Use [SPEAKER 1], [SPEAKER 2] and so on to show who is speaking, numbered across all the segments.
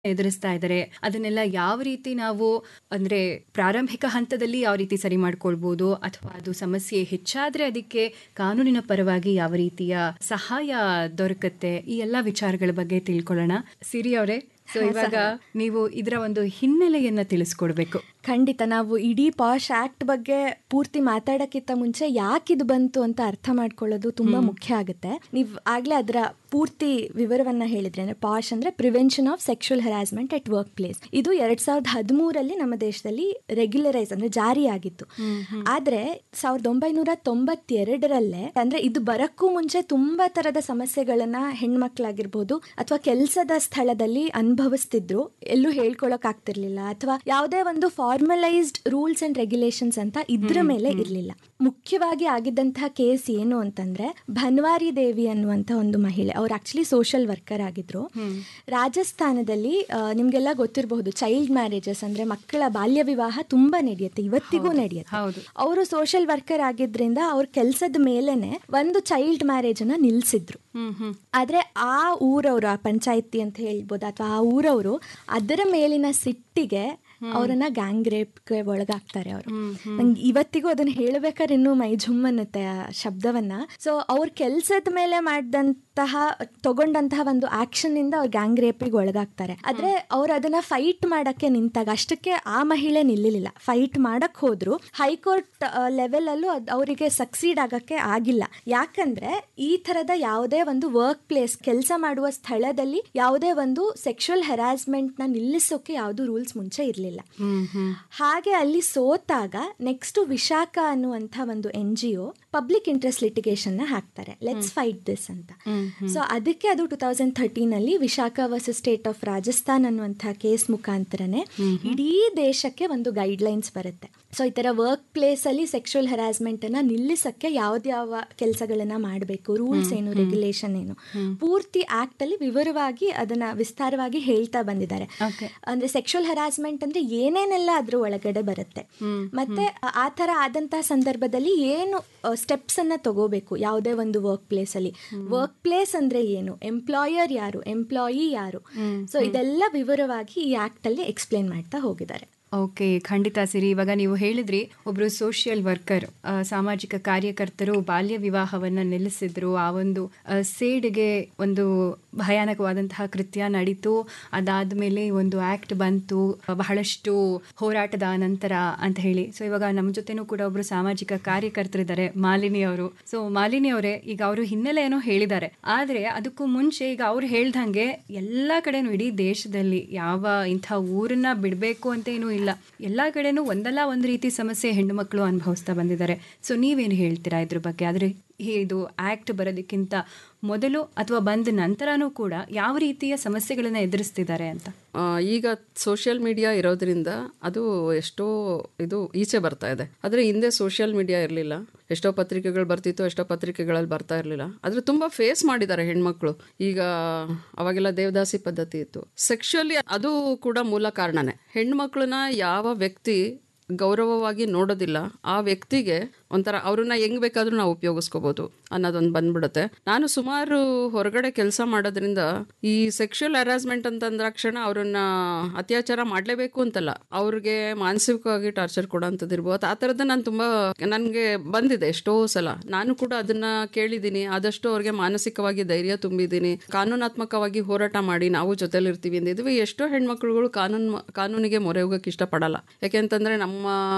[SPEAKER 1] ಎದುರಿಸ್ತಾ ಇದ್ದಾರೆ ಅದನ್ನೆಲ್ಲ ಯಾವ ರೀತಿ ನಾವು ಅಂದ್ರೆ ಪ್ರಾರಂಭಿಕ ಹಂತದಲ್ಲಿ ಯಾವ ರೀತಿ ಸರಿ ಮಾಡ್ಕೊಳ್ಬೋದು ಅಥವಾ ಅದು ಸಮಸ್ಯೆ ಹೆಚ್ಚಾದ್ರೆ ಅದಕ್ಕೆ ಕಾನೂನಿನ ಪರವಾಗಿ ಯಾವ ರೀತಿಯ ಸಹಾಯ ದೊರಕುತ್ತೆ ಈ ಎಲ್ಲ ವಿಚಾರಗಳ ಬಗ್ಗೆ ತಿಳ್ಕೊಳ್ಳೋಣ ಸಿರಿ ಅವರೇ ಸೊ ಇವಾಗ ನೀವು ಇದರ ಒಂದು ಹಿನ್ನೆಲೆಯನ್ನ ತಿಳಿಸ್ಕೊಡ್ಬೇಕು
[SPEAKER 2] ಖಂಡಿತ ನಾವು ಇಡೀ ಪಾಶ್ ಆಕ್ಟ್ ಬಗ್ಗೆ ಪೂರ್ತಿ ಮಾತಾಡೋಕ್ಕಿಂತ ಮುಂಚೆ ಯಾಕೆ ಇದು ಬಂತು ಅಂತ ಅರ್ಥ ಮಾಡ್ಕೊಳ್ಳೋದು ತುಂಬಾ ಮುಖ್ಯ ಆಗುತ್ತೆ ನೀವು ಆಗ್ಲೇ ಅದರ ಪೂರ್ತಿ ವಿವರವನ್ನ ಹೇಳಿದ್ರೆ ಅಂದ್ರೆ ಪಾಶ್ ಅಂದ್ರೆ prevention of sexual harassment at work place ಇದು ಎರಡ್ ಸಾವಿರದ ಹದಿಮೂರಲ್ಲಿ ನಮ್ಮ ದೇಶದಲ್ಲಿ ರೆಗ್ಯುಲರೈಸ್ ಅಂದ್ರೆ ಜಾರಿಯಾಗಿತ್ತು ಆದ್ರೆ ಸಾವಿರದ ಒಂಬೈನೂರ ತೊಂಬತ್ತೆರಡರಲ್ಲೇ ಅಂದ್ರೆ ಇದು ಬರಕ್ಕೂ ಮುಂಚೆ ತುಂಬಾ ತರದ ಸಮಸ್ಯೆಗಳನ್ನ ಹೆಣ್ಮಕ್ಳಾಗಿರ್ಬೋದು ಅಥವಾ ಕೆಲಸದ ಸ್ಥಳದಲ್ಲಿ ಅನುಭವಿಸ್ತಿದ್ರು ಎಲ್ಲೂ ಹೇಳ್ಕೊಳಕ್ ಆಗ್ತಿರ್ಲಿಲ್ಲ ಅಥವಾ ಯಾವುದೇ ಒಂದು ಫಾರ್ಮಲೈಸ್ಡ್ ರೂಲ್ಸ್ ಅಂಡ್ ರೆಗ್ಯುಲೇಷನ್ಸ್ ಅಂತ ಇದ್ರ ಮೇಲೆ ಇರಲಿಲ್ಲ ಮುಖ್ಯವಾಗಿ ಆಗಿದ್ದಂತಹ ಕೇಸ್ ಏನು ಅಂತಂದ್ರೆ ಭನ್ವಾರಿ ದೇವಿ ಅನ್ನುವಂತ ಒಂದು ಮಹಿಳೆ ಅವ್ರು ಆಕ್ಚುಲಿ ಸೋಷಿಯಲ್ ವರ್ಕರ್ ಆಗಿದ್ರು ರಾಜಸ್ಥಾನದಲ್ಲಿ ಆ, ನಿಮ್ಗೆಲ್ಲ ಗೊತ್ತಿರಬಹುದು ಚೈಲ್ಡ್ ಮ್ಯಾರೇಜಸ್ ಅಂದ್ರೆ ಮಕ್ಕಳ ಬಾಲ್ಯ ವಿವಾಹ ತುಂಬಾ ನಡೆಯುತ್ತೆ ಇವತ್ತಿಗೂ ನಡೆಯುತ್ತೆ
[SPEAKER 1] ಹೌದು
[SPEAKER 2] ಅವರು ಸೋಷಿಯಲ್ ವರ್ಕರ್ ಆಗಿದ್ರಿಂದ ಅವ್ರ ಕೆಲಸದ ಮೇಲೆನೆ ಒಂದು ಚೈಲ್ಡ್ ಮ್ಯಾರೇಜ್ ಅನ್ನ ನಿಲ್ಸಿದ್ರು
[SPEAKER 1] ಹ್ಮ್ ಹ್ಮ್
[SPEAKER 2] ಆದ್ರೆ ಆ ಊರವರು ಆ ಪಂಚಾಯತಿ ಅಂತ ಹೇಳ್ಬೋದು ಅಥವಾ ಆ ಊರವರು ಅದರ ಮೇಲಿನ ಸಿಟ್ಟಿಗೆ ಅವರನ್ನ ಗ್ಯಾಂಗ್ ರೇಪ್ಗೆ ಒಳಗಾಗ್ತಾರೆ ಅವರು ನಂಗೆ ಇವತ್ತಿಗೂ ಅದನ್ನ ಹೇಳ್ಬೇಕಾದ್ರೆ ಇನ್ನೂ ಮೈ ಜುಮ್ ಅನ್ನುತ್ತೆ ಆ ಶಬ್ದವನ್ನ ಸೊ ಅವ್ರ ಕೆಲ್ಸದ ಮೇಲೆ ಮಾಡಿದಂತಹ ತಗೊಂಡಂತಹ ಒಂದು ಆಕ್ಷನ್ ಇಂದ ಅವ್ರು ಗ್ಯಾಂಗ್ ರೇಪಿಗೆ ಒಳಗಾಗ್ತಾರೆ ಆದ್ರೆ ಅವ್ರು ಅದನ್ನ ಫೈಟ್ ಮಾಡಕ್ಕೆ ನಿಂತಾಗ ಅಷ್ಟಕ್ಕೆ ಆ ಮಹಿಳೆ ನಿಲ್ಲಲಿಲ್ಲ ಫೈಟ್ ಮಾಡಕ್ ಹೋದ್ರು ಹೈಕೋರ್ಟ್ ಲೆವೆಲ್ ಅಲ್ಲೂ ಅದ್ ಅವರಿಗೆ ಸಕ್ಸೀಡ್ ಆಗಕ್ಕೆ ಆಗಿಲ್ಲ ಯಾಕಂದ್ರೆ ಈ ತರದ ಯಾವುದೇ ಒಂದು ವರ್ಕ್ ಪ್ಲೇಸ್ ಕೆಲಸ ಮಾಡುವ ಸ್ಥಳದಲ್ಲಿ ಯಾವುದೇ ಒಂದು ಸೆಕ್ಷುವಲ್ ಹೆರಾಸ್ಮೆಂಟ್ ನ ನಿಲ್ಲಿಸೋಕೆ ಯಾವುದು ರೂಲ್ಸ್ ಮುಂಚೆ ಇರಲಿಲ್ಲ
[SPEAKER 1] ಹ್ಮ್ ಹ್ಮ್
[SPEAKER 2] ಹಾಗೆ ಅಲ್ಲಿ ಸೋತಾಗ ನೆಕ್ಸ್ಟ್ ವಿಶಾಖ ಅನ್ನುವಂಥ ಒಂದು N G O public interest litigation ನ ಹಾಕ್ತಾರೆ ಲೆಟ್ಸ್ ಫೈಟ್ ದಿಸ್ ಅಂತ ಸೊ ಅದಕ್ಕೆ ಅದು ಟೂ ತೌಸಂಡ್ ಥರ್ಟೀನ್ ಅಲ್ಲಿ Vishaka versus state of Rajasthan ಅನ್ನುವಂಥ ಕೇಸ್ ಮುಖಾಂತರನೇ ಇಡೀ ದೇಶಕ್ಕೆ ಒಂದು ಗೈಡ್ ಲೈನ್ಸ್ ಬರುತ್ತೆ ಸೊ ಈ ತರ ವರ್ಕ್ ಪ್ಲೇಸ್ ಅಲ್ಲಿ ಸೆಕ್ಷುವಲ್ ಹರಾಸ್ಮೆಂಟ್ ಅನ್ನ ನಿಲ್ಲಿಸಕ್ಕೆ ಯಾವ್ದ್ಯಾವ ಕೆಲಸಗಳನ್ನ ಮಾಡಬೇಕು ರೂಲ್ಸ್ ಏನು ರೆಗ್ಯುಲೇಷನ್ ಏನು ಪೂರ್ತಿ ಆಕ್ಟ್ ಅಲ್ಲಿ ವಿವರವಾಗಿ ಅದನ್ನ ವಿಸ್ತಾರವಾಗಿ ಹೇಳ್ತಾ ಬಂದಿದ್ದಾರೆ
[SPEAKER 1] Okay.
[SPEAKER 2] ಅಂದ್ರೆ ಸೆಕ್ಷುವಲ್ ಹರಾಸ್ಮೆಂಟ್ ಅಂದ್ರೆ ಏನೇನೆಲ್ಲ ಅದ್ರ ಒಳಗಡೆ ಬರುತ್ತೆ ಮತ್ತೆ ಆ- ಆ ತರ ಆದಂತಹ ಸಂದರ್ಭದಲ್ಲಿ ಏನು ಸ್ಟೆಪ್ಸ್ ಅನ್ನ ತಗೋಬೇಕು ಯಾವುದೇ ಒಂದು ವರ್ಕ್ ಪ್ಲೇಸ್ ಅಲ್ಲಿ ವರ್ಕ್ ಪ್ಲೇಸ್ ಅಂದ್ರೆ ಏನು ಎಂಪ್ಲಾಯರ್ ಯಾರು ಎಂಪ್ಲಾಯಿ ಯಾರು ಸೊ ಇದೆಲ್ಲ ವಿವರವಾಗಿ ಈ ಆಕ್ಟ್ ಅಲ್ಲಿ ಎಕ್ಸ್ಪ್ಲೇನ್ ಮಾಡ್ತಾ ಹೋಗಿದ್ದಾರೆ
[SPEAKER 1] ಓಕೆ ಖಂಡಿತ ಸಿರಿ ಇವಾಗ ನೀವು ಹೇಳಿದ್ರಿ ಒಬ್ರು ಸೋಷಿಯಲ್ ವರ್ಕರ್ ಸಾಮಾಜಿಕ ಕಾರ್ಯಕರ್ತರು ಬಾಲ್ಯ ವಿವಾಹವನ್ನ ನಿಲ್ಲಿಸಿದ್ರು ಆ ಒಂದು ಆ, ಸೇಡಿಗೆ ಒಂದು ಭಯಾನಕವಾದಂತಹ ಕೃತ್ಯ ನಡೀತು ಅದಾದ್ಮೇಲೆ ಒಂದು ಆಕ್ಟ್ ಬಂತು ಆ, ಬಹಳಷ್ಟು ಹೋರಾಟದ ನಂತರ ಅಂತ ಹೇಳಿ ಸೊ ಇವಾಗ ನಮ್ಮ ಜೊತೆನೂ ಕೂಡ ಒಬ್ರು ಸಾಮಾಜಿಕ ಕಾರ್ಯಕರ್ತರಿದ್ದಾರೆ ಮಾಲಿನಿ ಅವರು ಸೊ ಮಾಲಿನಿ ಅವರೇ ಈಗ ಅವರು ಹಿನ್ನೆಲೆ ಏನೋ ಹೇಳಿದ್ದಾರೆ ಆದ್ರೆ ಅದಕ್ಕೂ ಮುಂಚೆ ಈಗ ಅವ್ರು ಹೇಳ್ದಂಗೆ ಎಲ್ಲಾ ಕಡೆನೂ ಇಡೀ ದೇಶದಲ್ಲಿ ಯಾವ ಇಂಥ ಊರನ್ನ ಬಿಡಬೇಕು ಅಂತ ಏನೂ ಇಲ್ಲ ಎಲ್ಲಾ ಕಡೆನೂ ಒಂದಲ್ಲ ಒಂದು ರೀತಿ ಸಮಸ್ಯೆ ಹೆಣ್ಣು ಮಕ್ಕಳು ಅನುಭವಿಸ್ತಾ ಬಂದಿದ್ದಾರೆ ಸೊ ನೀವೇನು ಹೇಳ್ತೀರಾ ಇದ್ರ ಬಗ್ಗೆ ಆದ್ರೆ ಈ ಇದು ಆಕ್ಟ್ ಬರೋದಕ್ಕಿಂತ ಮೊದಲು ಅಥವಾ ಬಂದ ನಂತರನೂ ಕೂಡ ಯಾವ ರೀತಿಯ ಸಮಸ್ಯೆಗಳನ್ನ ಎದುರಿಸ್ತಿದ್ದಾರೆ ಅಂತ
[SPEAKER 3] ಆ, ಈಗ ಸೋಷಿಯಲ್ ಮೀಡಿಯಾ ಇರೋದ್ರಿಂದ ಅದು ಎಷ್ಟೋ ಇದು ಈಚೆ ಬರ್ತಾ ಇದೆ ಆದರೆ ಹಿಂದೆ ಸೋಷಿಯಲ್ ಮೀಡಿಯಾ ಇರಲಿಲ್ಲ ಎಷ್ಟೋ ಪತ್ರಿಕೆಗಳು ಬರ್ತಿತ್ತು ಎಷ್ಟೋ ಪತ್ರಿಕೆಗಳಲ್ಲಿ ಬರ್ತಾ ಇರಲಿಲ್ಲ ಆದರೆ ತುಂಬ ಫೇಸ್ ಮಾಡಿದ್ದಾರೆ ಹೆಣ್ಮಕ್ಳು ಈಗ ಅವಾಗೆಲ್ಲ ದೇವದಾಸಿ ಪದ್ಧತಿ ಇತ್ತು ಸೆಕ್ಷುವಲಿ ಅದು ಕೂಡ ಮೂಲ ಕಾರಣನೇ ಹೆಣ್ಮಕ್ಳನ್ನ ಯಾವ ವ್ಯಕ್ತಿ ಗೌರವವಾಗಿ ನೋಡೋದಿಲ್ಲ ಆ ವ್ಯಕ್ತಿಗೆ ಒಂಥರ ಅವ್ರನ್ನ ಹೆಂಗ್ ಬೇಕಾದ್ರೂ ನಾವು ಉಪಯೋಗಿಸ್ಕೋಬಹುದು ಅನ್ನೋದೊಂದು ಬಂದ್ಬಿಡುತ್ತೆ ನಾನು ಸುಮಾರು ಹೊರಗಡೆ ಕೆಲಸ ಮಾಡೋದ್ರಿಂದ ಈ ಸೆಕ್ಷುವಲ್ ಹರಾಸ್ಮೆಂಟ್ ಅಂತಂದ್ರಾಕ್ಷಣ ಅವ್ರನ್ನ ಅತ್ಯಾಚಾರ ಮಾಡಲೇಬೇಕು ಅಂತಲ್ಲ ಅವ್ರಿಗೆ ಮಾನಸಿಕವಾಗಿ ಟಾರ್ಚರ್ ಕೊಡೋಂಥದ್ದು ಇರ್ಬೋದು ಆ ಥರದ್ದು ನಾನು ತುಂಬ ನನಗೆ ಬಂದಿದೆ ಎಷ್ಟೋ ಸಲ ನಾನು ಕೂಡ ಅದನ್ನ ಕೇಳಿದ್ದೀನಿ ಆದಷ್ಟು ಅವ್ರಿಗೆ ಮಾನಸಿಕವಾಗಿ ಧೈರ್ಯ ತುಂಬಿದ್ದೀನಿ ಕಾನೂನಾತ್ಮಕವಾಗಿ ಹೋರಾಟ ಮಾಡಿ ನಾವು ಜೊತೆಲಿರ್ತೀವಿ ಅಂದಿದ್ವಿ ಎಷ್ಟೋ ಹೆಣ್ಮಕ್ಳುಗಳು ಕಾನೂನು ಕಾನೂನಿಗೆ ಮೊರೆ ಹೋಗಕ್ಕೆ ಇಷ್ಟಪಡಲ್ಲ ಯಾಕೆಂತಂದ್ರೆ ನಮ್ಮ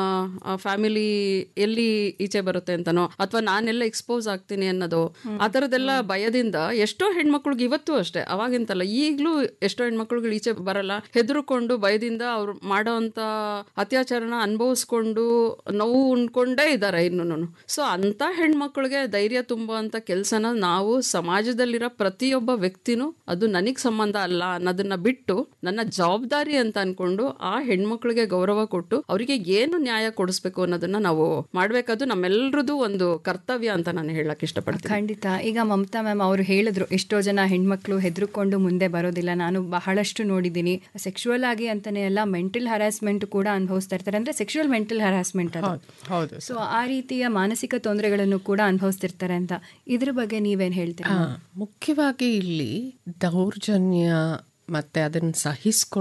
[SPEAKER 3] ಫ್ಯಾಮಿಲಿ ಎಲ್ಲಿ ಈಚೆ ಬರುತ್ತೆ ಅಂತನೋ ಅಥವಾ ನಾನೆಲ್ಲ ಎಕ್ಸ್ಪೋಸ್ ಆಗ್ತೀನಿ ಅನ್ನೋದು ಆ ಥರದ್ದೆಲ್ಲ ಭಯದಿಂದ ಎಷ್ಟೋ ಹೆಣ್ಮಕ್ಳಿಗೆ ಇವತ್ತು ಅಷ್ಟೇ ಅವಾಗಿಂತಲ್ಲ ಈಗಲೂ ಎಷ್ಟೋ ಹೆಣ್ಮಕ್ಳುಗಳು ಈಚೆ ಬರಲ್ಲ ಹೆದರ್ಕೊಂಡು ಭಯದಿಂದ ಅವ್ರು ಮಾಡೋಂಥ ಅತ್ಯಾಚಾರನ ಅನುಭವಿಸ್ಕೊಂಡು ನೋವು ಉಣ್ಕೊಂಡೇ ಇದ್ದಾರೆ ಇನ್ನೂ ಸೊ ಅಂತ ಹೆಣ್ಮಕ್ಳಿಗೆ ಧೈರ್ಯ ತುಂಬುವಂಥ ಕೆಲಸನ ನಾವು ಸಮಾಜದಲ್ಲಿರೋ ಪ್ರತಿಯೊಬ್ಬ ವ್ಯಕ್ತಿನೂ ಅದು ನನಗೆ ಸಂಬಂಧ ಅಲ್ಲ ಅನ್ನೋದನ್ನ ಬಿಟ್ಟು ನನ್ನ ಜವಾಬ್ದಾರಿ ಅಂತ ಅನ್ಕೊಂಡು ಆ ಹೆಣ್ಮಕ್ಳಿಗೆ ಗೌರವ ಕೊಟ್ಟು ಅವರಿಗೆ ಏನು ನ್ಯಾಯ ಕೊಡಿಸ್ಬೇಕು ಅನ್ನೋದನ್ನ ನಾವು ಮಾಡ್ಬೇಕಾದ್ದು ನಮ್ಮೆಲ್ರದ್ದು ಒಂದು ಕರ್ತವ್ಯ ಅಂತ ನಾನು ಹೇಳಕ್ ಇಷ್ಟಪಡ್ತೀನಿ
[SPEAKER 1] ಖಂಡಿತ ಈಗ ಮಮತಾ ಮ್ಯಾಮ್ ಅವರು ಹೇಳಿದ್ರು ಎಷ್ಟೋ ಜನ ಹೆಣ್ಮಕ್ಳು ಹೆದರ್ಕೊಂಡು ಮುಂದೆ ಬರೋದಿಲ್ಲ ನಾನು ಬಹಳಷ್ಟು ನೋಡಿದ್ದೀನಿ ಸೆಕ್ಷುವಲ್ ಆಗಿ ಅಂತಾನೆ ಎಲ್ಲ ಮೆಂಟಲ್ ಹರಾಸ್ಮೆಂಟ್ ಕೂಡ ಅನುಭವಿಸ್ತಾ ಇರ್ತಾರೆ ಅಂದ್ರೆ ಸೆಕ್ಷುವಲ್ ಮೆಂಟಲ್ ಹರಾಸ್ಮೆಂಟ್ ಅದು
[SPEAKER 4] ಹೌದು
[SPEAKER 1] ಸೊ ಆ ರೀತಿಯ ಮಾನಸಿಕ ತೊಂದರೆಗಳನ್ನು ಕೂಡ ಅನುಭವಿಸ್ತಿರ್ತಾರೆ ಅಂತ ಇದ್ರ ಬಗ್ಗೆ ನೀವೇನ್ ಹೇಳ್ತೀರಾ
[SPEAKER 4] ಆ, ಮುಖ್ಯವಾಗಿ ಇಲ್ಲಿ ದೌರ್ಜನ್ಯ ಮತ್ತೆ ಅದನ್ನ ಸಹಿಸ್ಕೊಳ್ಳೋ